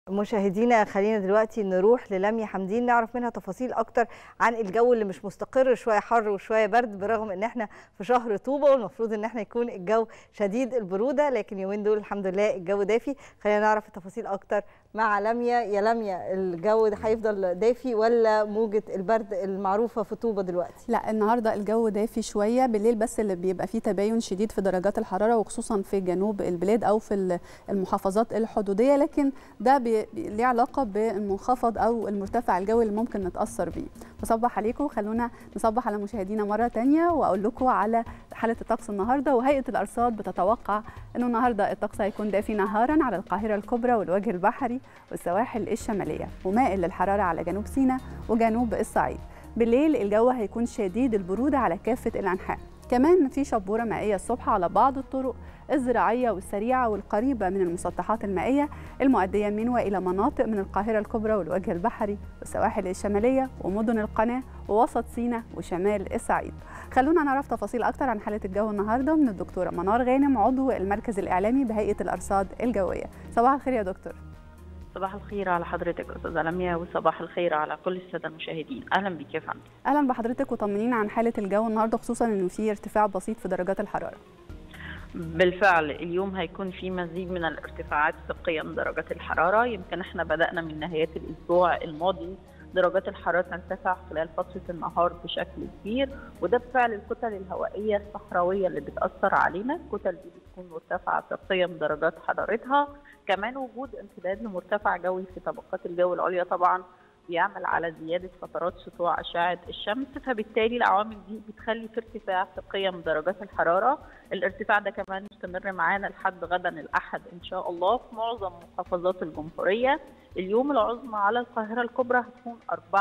مشاهدينا خلينا دلوقتي نروح للميا حمدين نعرف منها تفاصيل اكتر عن الجو اللي مش مستقر شويه حر وشويه برد برغم ان احنا في شهر طوبه والمفروض ان احنا يكون الجو شديد البروده لكن يومين دول الحمد لله الجو دافي خلينا نعرف التفاصيل اكتر مع لميا يا لميا الجو ده هيفضل دافي ولا موجه البرد المعروفه في طوبه دلوقتي لا النهارده الجو دافي شويه بالليل بس اللي بيبقى فيه تباين شديد في درجات الحراره وخصوصا في جنوب البلاد او في المحافظات الحدوديه لكن ده بي ليه علاقه بالمنخفض او المرتفع الجوي اللي ممكن نتاثر بيه بصبح عليكم خلونا نصبح على مشاهدينا مره تانية واقول لكم على حاله الطقس النهارده وهيئه الارصاد بتتوقع انه النهارده الطقس هيكون دافي نهارا على القاهره الكبرى والوجه البحري والسواحل الشماليه ومائل للحراره على جنوب سيناء وجنوب الصعيد بالليل الجو هيكون شديد البروده على كافه الانحاء كمان في شبوره مائيه الصبح على بعض الطرق الزراعيه والسريعه والقريبه من المسطحات المائيه المؤديه من والى مناطق من القاهره الكبرى والوجه البحري والسواحل الشماليه ومدن القناه ووسط سيناء وشمال الصعيد. خلونا نعرف تفاصيل اكتر عن حاله الجو النهارده من الدكتوره منار غانم عضو المركز الاعلامي بهيئه الارصاد الجويه. صباح الخير يا دكتور. صباح الخير على حضرتك استاذه لميا وصباح الخير على كل الساده المشاهدين اهلا بك يا فندم اهلا بحضرتك وطمنينا عن حاله الجو النهارده خصوصا انه في ارتفاع بسيط في درجات الحراره بالفعل اليوم هيكون في مزيد من الارتفاعات في قيم درجات الحراره يمكن احنا بدانا من نهايات الاسبوع الماضي درجات الحراره ترتفع خلال فتره النهار بشكل كبير وده بفعل الكتل الهوائيه الصحراويه اللي بتاثر علينا الكتل دي بتكون مرتفعه في قيم درجات حرارتها كمان وجود امتداد لمرتفع جوي في طبقات الجو العليا طبعا بيعمل على زيادة فترات سطوع أشعة الشمس فبالتالي العوامل دي بتخلي في ارتفاع في قيم درجات الحرارة الارتفاع ده كمان مستمر معانا لحد غدا الأحد إن شاء الله في معظم محافظات الجمهورية اليوم العظمى على القاهرة الكبرى هتكون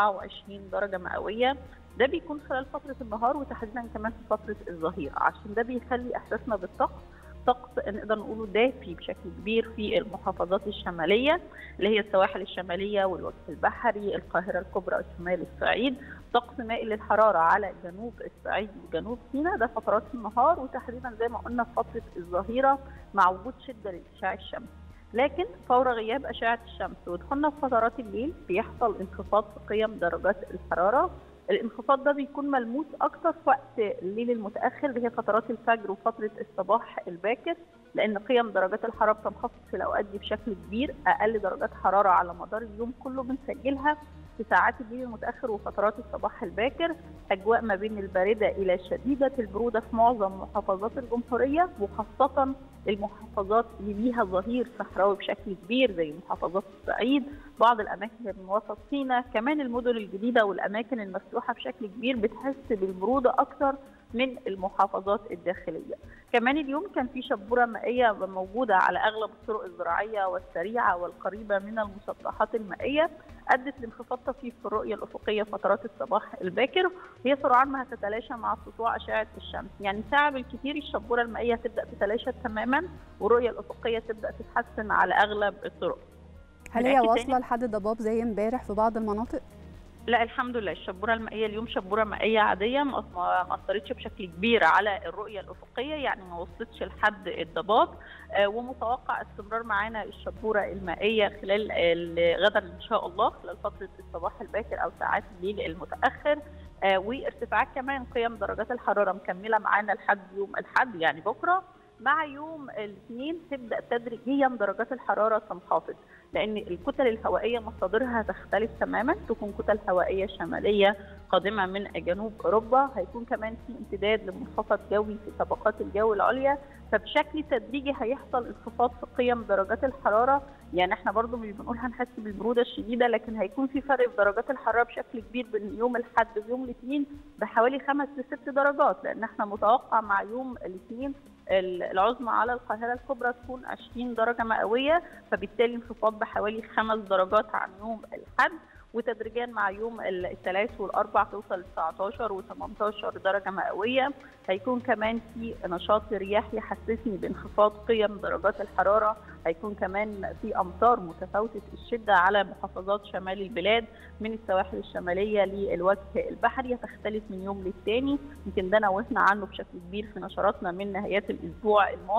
24 درجة مئوية ده بيكون خلال فترة النهار وتحديدا كمان في فترة الظهيرة عشان ده بيخلي إحساسنا بالطقس طقس نقدر نقوله دافي بشكل كبير في المحافظات الشماليه اللي هي السواحل الشماليه والوجه البحري، القاهره الكبرى وشمال الصعيد، طقس مائل للحراره على جنوب الصعيد وجنوب سيناء ده فترات النهار وتحديدا زي ما قلنا في فتره الظهيره مع وجود شده لاشعاع الشمس. لكن فور غياب اشعه الشمس ودخولنا في فترات الليل بيحصل انخفاض في قيم درجات الحراره الانخفاض ده بيكون ملموس اكتر في وقت الليل المتاخر اللي هي فترات الفجر وفتره الصباح الباكر لان قيم درجات الحراره بتنخفض في الاوقات دي بشكل كبير اقل درجات حراره على مدار اليوم كله بنسجلها في ساعات الليل المتاخر وفترات الصباح الباكر اجواء ما بين البارده الى شديده البروده في معظم محافظات الجمهوريه وخاصه المحافظات اللي ليها ظهير صحراوي بشكل كبير زي محافظات الصعيد بعض الاماكن من وسط سيناء كمان المدن الجديده والاماكن المفتوحه بشكل كبير بتحس بالبروده اكثر من المحافظات الداخليه. كمان اليوم كان في شبوره مائيه موجوده على اغلب الطرق الزراعيه والسريعه والقريبه من المسطحات المائيه ادت لانخفاض طفيف في الرؤيه الافقيه فترات الصباح الباكر وهي سرعان ما هتتلاشى مع سطوع اشعه الشمس، يعني ساعه بالكثير الشبوره المائيه تبدا تتلاشى تماما والرؤيه الافقيه تبدا تتحسن على اغلب الطرق. هل هي واصله لحد ضباب زي امبارح في بعض المناطق؟ لا الحمد لله الشبوره المائيه اليوم شبوره مائيه عاديه ما اثرتش بشكل كبير على الرؤيه الافقيه يعني ما وصلتش لحد الضباب آه ومتوقع استمرار معانا الشبوره المائيه خلال غدا ان شاء الله خلال فتره الصباح الباكر او ساعات الليل المتاخر آه وارتفاعات كمان قيم درجات الحراره مكمله معانا لحد يوم الاحد يعني بكره مع يوم الاثنين تبدا تدريجيا درجات الحراره تنخفض لان الكتل الهوائيه مصادرها تختلف تماما تكون كتل هوائيه شماليه قادمه من جنوب اوروبا هيكون كمان في امتداد لمنخفض جوي في طبقات الجو العليا فبشكل تدريجي هيحصل انخفاض في قيم درجات الحراره يعني احنا برضو مش بنقول هنحس بالبروده الشديده لكن هيكون في فرق في درجات الحراره بشكل كبير بين يوم الاحد ويوم الاثنين بحوالي خمس لست درجات لان احنا متوقع مع يوم الاثنين العظمى على القاهره الكبرى تكون 20 درجه مئويه فبالتالي انخفاض بحوالي خمس درجات عن يوم الاحد وتدريجيا مع يوم الثلاث والاربع توصل ل 19 و18 درجه مئويه هيكون كمان في نشاط رياح يحسسني بانخفاض قيم درجات الحراره هيكون كمان في امطار متفاوته الشده على محافظات شمال البلاد من السواحل الشماليه للوجه البحري هتختلف من يوم للتاني يمكن ده نوهنا عنه بشكل كبير في نشراتنا من نهايات الاسبوع الماضي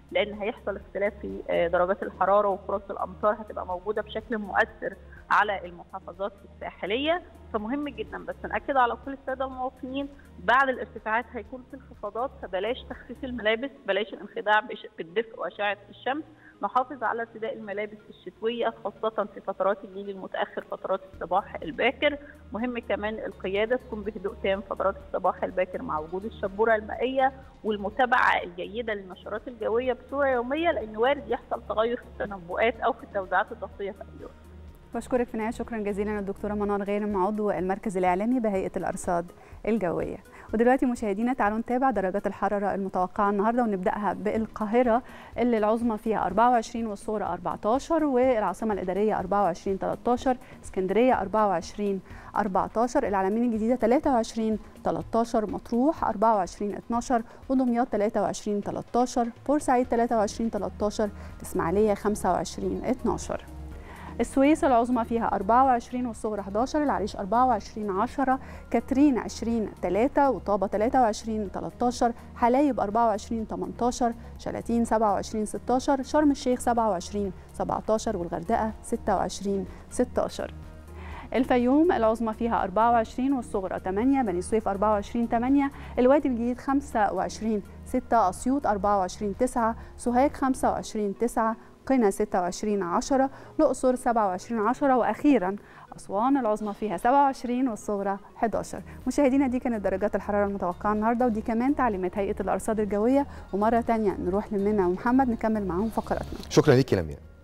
لان هيحصل اختلاف في درجات الحراره وفرص الامطار هتبقى موجوده بشكل مؤثر على المحافظات الساحليه فمهم جدا بس ناكد على كل الساده المواطنين بعد الارتفاعات هيكون في انخفاضات فبلاش تخفيف الملابس بلاش الانخداع بالدفء واشعه الشمس نحافظ على ارتداء الملابس الشتويه خاصه في فترات الليل المتاخر فترات الصباح الباكر مهم كمان القياده تكون بهدوء تام فترات الصباح الباكر مع وجود الشبوره المائيه والمتابعه الجيده للنشرات الجويه بصوره يوميه لان وارد يحصل تغير في التنبؤات او في التوزيعات الضغطيه في اي وقت بشكرك في النهايه شكرا جزيلا الدكتوره منار غانم عضو المركز الاعلامي بهيئه الارصاد الجويه ودلوقتي مشاهدينا تعالوا نتابع درجات الحراره المتوقعه النهارده ونبداها بالقاهره اللي العظمى فيها 24 والصغرى 14 والعاصمه الاداريه 24 13 اسكندريه 24 14 العلمين الجديده 23 13 مطروح 24 12 ودمياط 23 13 بورسعيد 23 13 اسماعيليه 25 12 السويس العظمى فيها 24 والصغرى 11 العريش 24 10 كاترين 20 3 وطابة 23 13 حلايب 24 18 شلاتين 27 16 شرم الشيخ 27 17 والغردقة 26 16 الفيوم العظمى فيها 24 والصغرى 8 بني سويف 24 8 الوادي الجديد 25 6 أسيوط 24 9 سوهاج 25 9 قنا 26 10 الأقصر 27 10 وأخيرا أسوان العظمى فيها 27 والصغرى 11 مشاهدينا دي كانت درجات الحرارة المتوقعة النهاردة ودي كمان تعليمات هيئة الأرصاد الجوية ومرة تانية نروح لمنى ومحمد نكمل معاهم فقراتنا شكرا ليك يا لمياء